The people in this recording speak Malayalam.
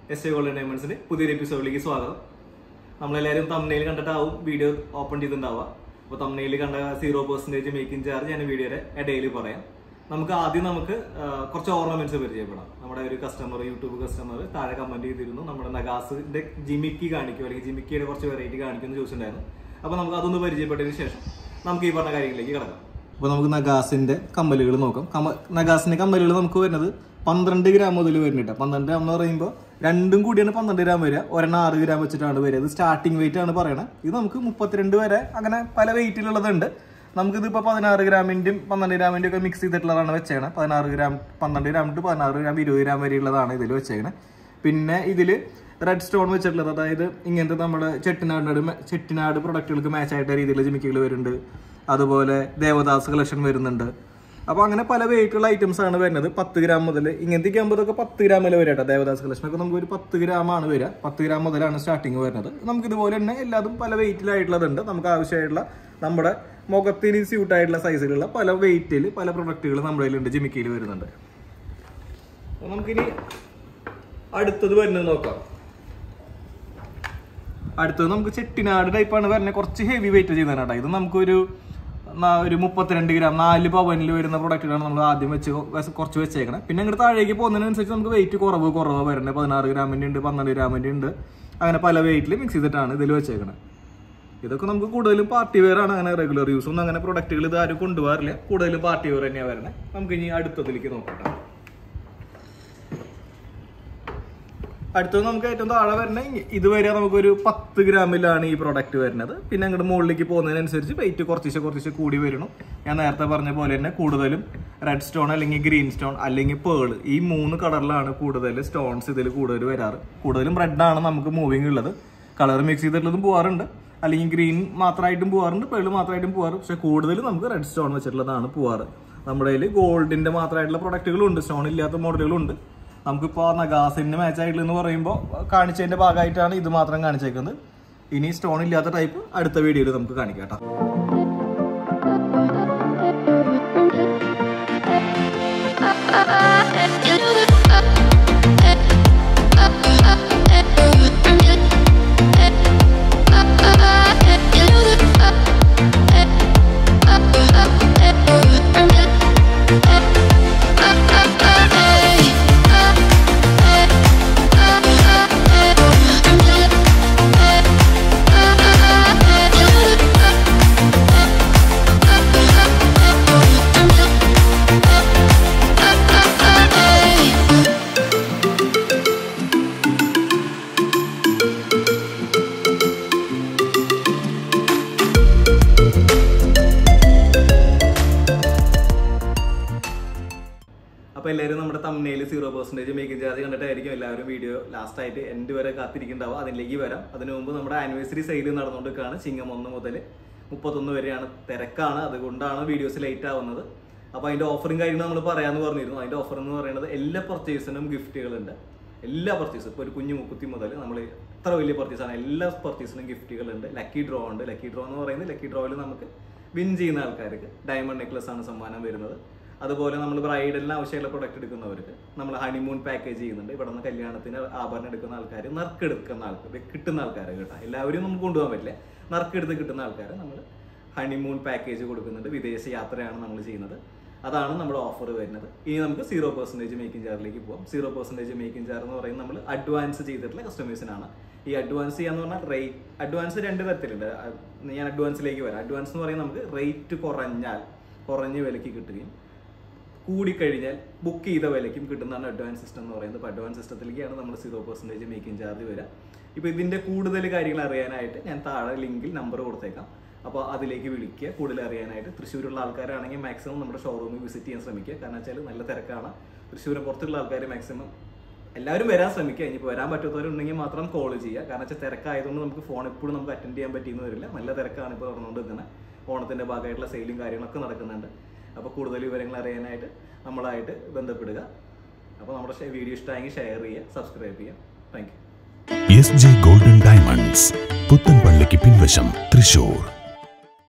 എസ് എ ഗോൾഡൻ ഡയമണ്ട്സിന്റെ പുതിയൊരു എപ്പിസോഡിലേക്ക് സ്വാഗതം നമ്മളെല്ലാവരും തമ്മിൽ കണ്ടിട്ടാവും വീഡിയോ ഓപ്പൺ ചെയ്തിട്ടുണ്ടാവുക അപ്പോൾ തമ്മിൽ കണ്ട സീറോ പെർസെൻറ്റേജ് മേക്കിംഗ് ചാർജ് ഞാൻ വീഡിയോയുടെ ഇടയിൽ പറയാം നമുക്ക് ആദ്യം നമുക്ക് ആ, കുറച്ച് ഓർണമെന്റ്സ് പരിചയപ്പെടാം നമ്മുടെ ഒരു കസ്റ്റമർ യൂട്യൂബ് കസ്റ്റമർ താഴെ കമന്റ് ചെയ്തിരുന്നു നമ്മുടെ നഗാസിന്റെ ജിമിക്കി കാണിക്കും അല്ലെങ്കിൽ ജിമിക്കിയുടെ കുറച്ച് വെറൈറ്റി കാണിക്കുമെന്ന് ചോദിച്ചിട്ടുണ്ടായിരുന്നു അപ്പോൾ നമുക്ക് അതൊന്ന് പരിചയപ്പെട്ടതിന് ശേഷം നമുക്ക് ഈ പറഞ്ഞ കാര്യങ്ങളിലേക്ക് കിടക്കാം അപ്പോൾ നമുക്ക് നഗാസിന്റെ കമ്മലുകൾ നോക്കാം കമ നഗാസിന്റെ കമ്മലുകൾ നമുക്ക് വരുന്നത് പന്ത്രണ്ട് ഗ്രാം മുതൽ വരുന്നുണ്ട് പന്ത്രണ്ട് ഗ്രാം എന്ന് പറയുമ്പോൾ രണ്ടും കൂടിയാണ് പന്ത്രണ്ട് ഗ്രാം വരിക ഒരെണ്ണം ആറ് ഗ്രാം വെച്ചിട്ടാണ് വരിക ഇത് സ്റ്റാർട്ടിംഗ് വെയിറ്റ് ആണ് പറയണത് ഇത് നമുക്ക് മുപ്പത്തിരണ്ട് വരെ അങ്ങനെ പല വെയിറ്റിലുള്ളതുണ്ട് നമുക്കിത് ഇപ്പോൾ പതിനാറ് ഗ്രാമിൻ്റെയും പന്ത്രണ്ട് ഗ്രാമിൻ്റെയും ഒക്കെ മിക്സ് ചെയ്തിട്ടുള്ളതാണ് വെച്ചേക്കണേ പതിനാറ് ഗ്രാം പന്ത്രണ്ട് ഗ്രാം ടു പതിനാറ് ഗ്രാം ഇരുപത് ഗ്രാം വരെയുള്ളതാണ് ഇതിൽ വെച്ചേക്കണേ പിന്നെ ഇതിൽ റെഡ് സ്റ്റോൺ വെച്ചിട്ടുള്ളത് അതായത് ഇങ്ങനത്തെ നമ്മുടെ ചെട്ടിനാട് ചെട്ടിനാട് പ്രൊഡക്റ്റുകൾക്ക് മാച്ച് ആയിട്ട് രീതിയിലുള്ള ജിമിക്കുകൾ വരുന്നുണ്ട് അതുപോലെ ദേവദാസ് കളക്ഷൻ വരുന്നുണ്ട് അപ്പോൾ അങ്ങനെ പല വെയിറ്റുള്ള ഐറ്റംസ് ആണ് വരുന്നത് പത്ത് ഗ്രാം മുതൽ ഇങ്ങനത്തെ ആകുമ്പോൾ ഇതൊക്കെ പത്ത് ഗ്രാം വരെ വരാം കേട്ടോ ദേവദാസ് കളക്ഷൻ ഒക്കെ നമുക്ക് ഒരു പത്ത് ഗ്രാം ആണ് വരിക പത്ത് ഗ്രാം മുതലാണ് സ്റ്റാർട്ടിങ് വരുന്നത് നമുക്ക് ഇതുപോലെ തന്നെ എല്ലാതും പല വെയിറ്റിലായിട്ടുള്ളതുണ്ട് നമുക്ക് ആവശ്യമായിട്ടുള്ള നമ്മുടെ മുഖത്തിന് സ്യൂട്ട് ആയിട്ടുള്ള സൈസിലുള്ള പല വെയിറ്റിൽ പല പ്രൊഡക്റ്റുകൾ നമ്മുടെ കയ്യിലുണ്ട് ജിമിക്കയിൽ വരുന്നുണ്ട് അപ്പോൾ നമുക്കിനി അടുത്തത് വരുന്നത് നോക്കാം അടുത്തത് നമുക്ക് ചെട്ടിനാട് ടൈപ്പാണ് വരുന്നത് കുറച്ച് ഹെവി വെയിറ്റ് ചെയ്യുന്നതാണ് ഇത് നമുക്കൊരു നാ- ഒരു മുപ്പത്തിരണ്ട് ഗ്രാം നാല് പവനിൽ വരുന്ന പ്രൊഡക്റ്റുകളാണ് നമ്മൾ ആദ്യം വെച്ച് വെച്ച് കുറച്ച് വെച്ചേക്കണം പിന്നെ അങ്ങോട്ട് താഴേക്ക് പോകുന്നതിനനുസരിച്ച് നമുക്ക് വെയിറ്റ് കുറവ് കുറവ് വരുന്നത് പതിനാറ് ഗ്രാമിൻ്റെ ഉണ്ട് പന്ത്രണ്ട് ഗ്രാമിൻ്റെ ഉണ്ട് അങ്ങനെ പല വെയിറ്റിൽ മിക്സ് ചെയ്തിട്ടാണ് ഇതിൽ വെച്ചേക്കണത് ഇതൊക്കെ നമുക്ക് കൂടുതലും പാർട്ടി വെയർ ആണ് അങ്ങനെ റെഗുലർ യൂസ് ഒന്നും അങ്ങനെ പ്രൊഡക്റ്റുകൾ ഇത് ആരും കൊണ്ടുപോകാറില്ല കൂടുതലും പാർട്ടി വെയർ തന്നെയാണ് വരുന്നത് നമുക്ക് ഇനി അടുത്തതിലേക്ക് നോക്കട്ടെ അടുത്തത് നമുക്ക് ഏറ്റവും താഴെ വരുന്ന ഇ- ഇതുവരെ നമുക്കൊരു പത്ത് ഗ്രാമിലാണ് ഈ പ്രൊഡക്റ്റ് വരുന്നത് പിന്നെ അങ്ങോട്ട് മുകളിലേക്ക് പോകുന്നതിനനുസരിച്ച് വെയിറ്റ് കുറച്ച് കുറച്ച് കൂടി വരുന്നു ഞാൻ നേരത്തെ പറഞ്ഞ പോലെ തന്നെ കൂടുതലും റെഡ് സ്റ്റോൺ അല്ലെങ്കിൽ ഗ്രീൻ സ്റ്റോൺ അല്ലെങ്കിൽ പേൾ ഈ മൂന്ന് കളറിലാണ് കൂടുതൽ സ്റ്റോൺസ് ഇതിൽ കൂടുതൽ വരാറ് കൂടുതലും red ആണ് നമുക്ക് മൂവിങ് ഉള്ളത് കളർ മിക്സ് ചെയ്തിട്ടുള്ളതും പോകാറുണ്ട് അല്ലെങ്കിൽ ഗ്രീൻ മാത്രമായിട്ടും പോകാറുണ്ട് പേൾ മാത്രമായിട്ടും പോകാറ് പക്ഷെ കൂടുതലും നമുക്ക് റെഡ് സ്റ്റോൺ വെച്ചിട്ടുള്ളതാണ് പോവാറ് നമ്മുടെ കയ്യിൽ ഗോൾഡിന്റെ മാത്രമായിട്ടുള്ള പ്രൊഡക്റ്റുകളും ഉണ്ട് സ്റ്റോൺ ഇല്ലാത്ത മോഡലുകളും ഉണ്ട് നമുക്കിപ്പോൾ നഗാസിന് മാച്ച് ആയിട്ടുള്ള എന്ന് പറയുമ്പോൾ കാണിച്ചതിന്റെ ഭാഗമായിട്ടാണ് ഇത് മാത്രം കാണിച്ചേക്കുന്നത് ഇനി സ്റ്റോൺ ഇല്ലാത്ത ടൈപ്പ് അടുത്ത വീഡിയോയിൽ നമുക്ക് കാണിക്കാം കേട്ടോ അപ്പോൾ എല്ലാവരും നമ്മുടെ തമ്മനയിൽ സീറോ പെർസെൻറ്റേജ് മേക്കിംഗ് ചാർജ് കണ്ടിട്ടായിരിക്കും എല്ലാവരും വീഡിയോ ലാസ്റ്റ് ആയിട്ട് എൻഡ് വരെ കാത്തിരിക്കുന്നുണ്ടാവും അതിലേക്ക് വരാം അതിനു മുമ്പ് നമ്മുടെ ആനിവേഴ്സറി സെയിൽ നടന്നുകൊണ്ടിരിക്കുകയാണ് ചിങ്ങം ഒന്ന് മുതൽ മുപ്പത്തൊന്ന് വരെയാണ് തിരക്കാണ് അതുകൊണ്ടാണ് വീഡിയോസ് ലേറ്റ് ആവുന്നത് അപ്പോൾ അതിന്റെ ഓഫറും കാര്യങ്ങളും നമ്മൾ പറയാമെന്ന് പറഞ്ഞിരുന്നു അതിന്റെ ഓഫർ എന്ന് പറയുന്നത് എല്ലാ പർച്ചേസിനും ഗിഫ്റ്റുകളുണ്ട് എല്ലാ പർച്ചേസും ഇപ്പോൾ ഒരു കുഞ്ഞു മുക്കുത്തി മുതൽ നമ്മൾ എത്ര വലിയ പർച്ചേസാണ് എല്ലാ പർച്ചേസിനും ഗിഫ്റ്റുകളുണ്ട് ലക്കി ഡ്രോ ഉണ്ട് ലക്കി ഡ്രോ എന്ന് പറയുന്നത് ലക്കി ഡ്രോയിൽ നമുക്ക് വിൻ ചെയ്യുന്ന ആൾക്കാർക്ക് ഡയമണ്ട് നെക്ലസ് ആണ് സമ്മാനം വരുന്നത് അതുപോലെ നമ്മൾ ബ്രൈഡലിന് ആവശ്യമുള്ള പ്രൊഡക്റ്റ് എടുക്കുന്നവർക്ക് നമ്മൾ ഹണിമൂൺ പാക്കേജ് ചെയ്യുന്നുണ്ട് ഇവിടെ നിന്ന് കല്യാണത്തിന് ആഭരണം എടുക്കുന്ന ആൾക്കാർ നറുക്കെടുക്കുന്ന ആൾക്കാർ കിട്ടുന്ന ആൾക്കാരെ കേട്ടോ എല്ലാവരും നമുക്ക് കൊണ്ടുപോകാൻ പറ്റില്ല നറുക്കെടുത്ത് കിട്ടുന്ന ആൾക്കാരെ നമ്മൾ ഹണിമൂൺ പാക്കേജ് കൊടുക്കുന്നുണ്ട് വിദേശ യാത്രയാണ് നമ്മൾ ചെയ്യുന്നത് അതാണ് നമ്മുടെ ഓഫർ വരുന്നത് ഇനി നമുക്ക് സീറോ പെർസെൻറ്റേജ് മേക്കിംഗ് ചാർജിലേക്ക് പോകാം സീറോ പെർസെൻറ്റേജ് മേക്കിംഗ് ചാർജ് എന്ന് പറയുന്നത് നമ്മൾ അഡ്വാൻസ് ചെയ്തിട്ടുള്ള കസ്റ്റമേഴ്സിനാണ് ഈ അഡ്വാൻസ് ചെയ്യാന്ന് പറഞ്ഞാൽ റേറ്റ് അഡ്വാൻസ് രണ്ട് തരത്തിലുണ്ട് അഹ് ഞാൻ അഡ്വാൻസിലേക്ക് വരാം അഡ്വാൻസ് എന്ന് പറയുന്നത് നമുക്ക് റേറ്റ് കുറഞ്ഞാൽ കുറഞ്ഞ വിലയ്ക്ക് കിട്ടുകയും കൂടിക്കഴിഞ്ഞാൽ ബുക്ക് ചെയ്ത വിലയ്ക്കും കിട്ടുന്നതാണ് അഡ്വാൻസ് സിസ്റ്റം എന്ന് പറയുന്നത് അപ്പോൾ അഡ്വാൻസ് സിസ്റ്റത്തിലേക്കാണ് നമ്മൾ സീറോ പെർസെൻറ്റേജ് മേക്കിംഗ് ചാർജ് വരിക ഇപ്പോൾ ഇതിൻ്റെ കൂടുതൽ കാര്യങ്ങൾ അറിയാനായിട്ട് ഞാൻ താഴെ ലിങ്കിൽ നമ്പർ കൊടുത്തേക്കാം അപ്പോൾ അതിലേക്ക് വിളിക്കുക കൂടുതൽ അറിയാനായിട്ട് തൃശ്ശൂരുള്ള ആൾക്കാരാണെങ്കിൽ മാക്സിമം നമ്മുടെ ഷോറൂമിൽ വിസിറ്റ് ചെയ്യാൻ ശ്രമിക്കുക കാരണം വെച്ചാൽ നല്ല തിരക്കാണ് തൃശ്ശൂരിന് പുറത്തുള്ള ആൾക്കാർ മാക്സിമം എല്ലാവരും വരാൻ ശ്രമിക്കുക ഇനിയിപ്പോൾ വരാൻ പറ്റാത്തവരുണ്ടെങ്കിൽ മാത്രം കോൾ ചെയ്യുക കാരണം വെച്ചാൽ തിരക്കായതുകൊണ്ട് നമുക്ക് ഫോൺ എപ്പോഴും നമുക്ക് അറ്റൻഡ് ചെയ്യാൻ പറ്റിയെന്ന് വരില്ല നല്ല തിരക്കാണ് ഇപ്പോൾ നടന്നുകൊണ്ടിരിക്കുന്നത് ഓണത്തിൻ്റെ ഭാഗമായിട്ടുള്ള സെയിലും കാര്യങ്ങളൊക്കെ നടക്കുന്നുണ്ട് അപ്പോൾ കൂടുതൽ വിവരങ്ങൾ അറിയാനായിട്ട് നമ്മളായിട്ട് ബന്ധപ്പെടുക അപ്പോൾ നമ്മുടെ വീഡിയോ ഇഷ്ടമായെങ്കിൽ ഷെയർ ചെയ്യുക സബ്സ്ക്രൈബ് ചെയ്യുക thank you S J golden diamonds പുത്തൻപള്ളിക്ക് പിൻവശം തൃശൂർ